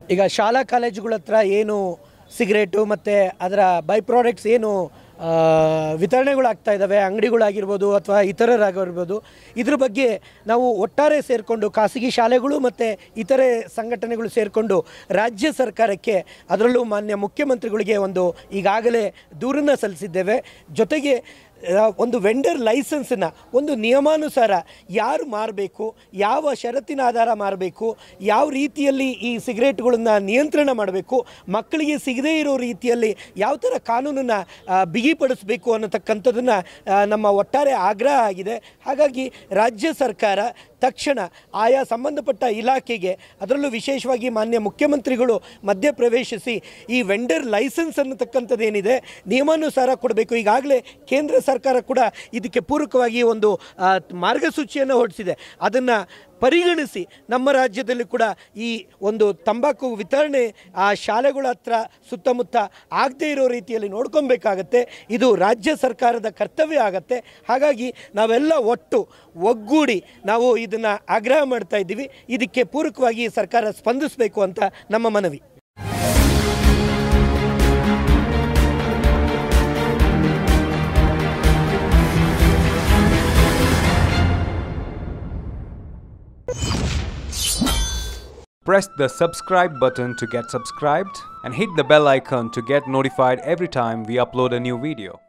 ಈಗ ಶಾಲಾ ಕಾಲೇಜುಗಳ ಹತ್ರ ಏನು ಸಿಗರೇಟು ಮತ್ತು ಅದರ ಬೈ ಪ್ರಾಡಕ್ಟ್ಸ್ ಏನು ಆ, ವಿತರಣೆಗಳಾಗ್ತಾ ಇದ್ದಾವೆ ಅಂಗಡಿಗಳಾಗಿರ್ಬೋದು ಅಥವಾ ಇತರರಾಗಿರ್ಬೋದು ಇದ್ರ ಬಗ್ಗೆ ನಾವು ಒಟ್ಟಾರೆ ಸೇರಿಕೊಂಡು ಖಾಸಗಿ ಶಾಲೆಗಳು ಮತ್ತು ಇತರೆ ಸಂಘಟನೆಗಳು ಸೇರಿಕೊಂಡು ರಾಜ್ಯ ಸರ್ಕಾರಕ್ಕೆ ಅದರಲ್ಲೂ ಮಾನ್ಯ ಮುಖ್ಯಮಂತ್ರಿಗಳಿಗೆ ಒಂದು ಈಗಾಗಲೇ ದೂರನ್ನು ಸಲ್ಲಿಸಿದ್ದೇವೆ ಜೊತೆಗೆ ಆ, ಒಂದು ವೆಂಡರ್ ಲೈಸೆನ್ಸನ್ನ ಒಂದು ನಿಯಮಾನುಸಾರ ಯಾರು ಮಾರಬೇಕು ಯಾವ ಷರತ್ತಿನ ಆಧಾರ ಮಾರಬೇಕು ಯಾವ ರೀತಿಯಲ್ಲಿ ಈ ಸಿಗರೇಟ್ಗಳನ್ನು ನಿಯಂತ್ರಣ ಮಾಡಬೇಕು ಮಕ್ಕಳಿಗೆ ಸಿಗದೇ ಇರೋ ರೀತಿಯಲ್ಲಿ ಯಾವ ಥರ ಕಾನೂನನ್ನು ಬಿಗಿಪಡಿಸಬೇಕು ಅನ್ನತಕ್ಕಂಥದ್ದನ್ನು ನಮ್ಮ ಒಟ್ಟಾರೆ ಆಗ್ರಹ ಆಗಿದೆ ಹಾಗಾಗಿ ರಾಜ್ಯ ಸರ್ಕಾರ ತಕ್ಷಣ ಆಯಾ ಸಂಬಂಧಪಟ್ಟ ಇಲಾಖೆಗೆ ಅದರಲ್ಲೂ ವಿಶೇಷವಾಗಿ ಮಾನ್ಯ ಮುಖ್ಯಮಂತ್ರಿಗಳು ಮಧ್ಯಪ್ರವೇಶಿಸಿ ಈ ವೆಂಡರ್ ಲೈಸೆನ್ಸ್ ಅನ್ನತಕ್ಕಂಥದ್ದೇನಿದೆ ನಿಯಮಾನುಸಾರ ಕೊಡಬೇಕು ಈಗಾಗಲೇ ಕೇಂದ್ರ ಸರ್ಕಾರ ಕೂಡ ಇದಕ್ಕೆ ಪೂರಕವಾಗಿ ಒಂದು ಆ, ಮಾರ್ಗಸೂಚಿಯನ್ನು ಹೊರಡಿಸಿದೆ ಅದನ್ನು ಪರಿಗಣಿಸಿ ನಮ್ಮ ರಾಜ್ಯದಲ್ಲಿ ಕೂಡ ಈ ಒಂದು ತಂಬಾಕು ವಿತರಣೆ ಆ ಶಾಲೆಗಳ ಹತ್ರ ಸುತ್ತಮುತ್ತ ಆಗದೇ ಇರೋ ರೀತಿಯಲ್ಲಿ ನೋಡ್ಕೊಬೇಕಾಗತ್ತೆ ಇದು ರಾಜ್ಯ ಸರ್ಕಾರದ ಕರ್ತವ್ಯ ಆಗತ್ತೆ ಹಾಗಾಗಿ ನಾವೆಲ್ಲ ಒಟ್ಟು ಒಗ್ಗೂಡಿ ನಾವು ಇದನ್ನು ಆಗ್ರಹ ಮಾಡ್ತಾ ಇದ್ದೀವಿ ಇದಕ್ಕೆ ಪೂರಕವಾಗಿ ಸರ್ಕಾರ ಸ್ಪಂದಿಸಬೇಕು ಅಂತ ನಮ್ಮ ಮನವಿ Press the subscribe button to get subscribed and hit the bell icon to get notified every time we upload a new video.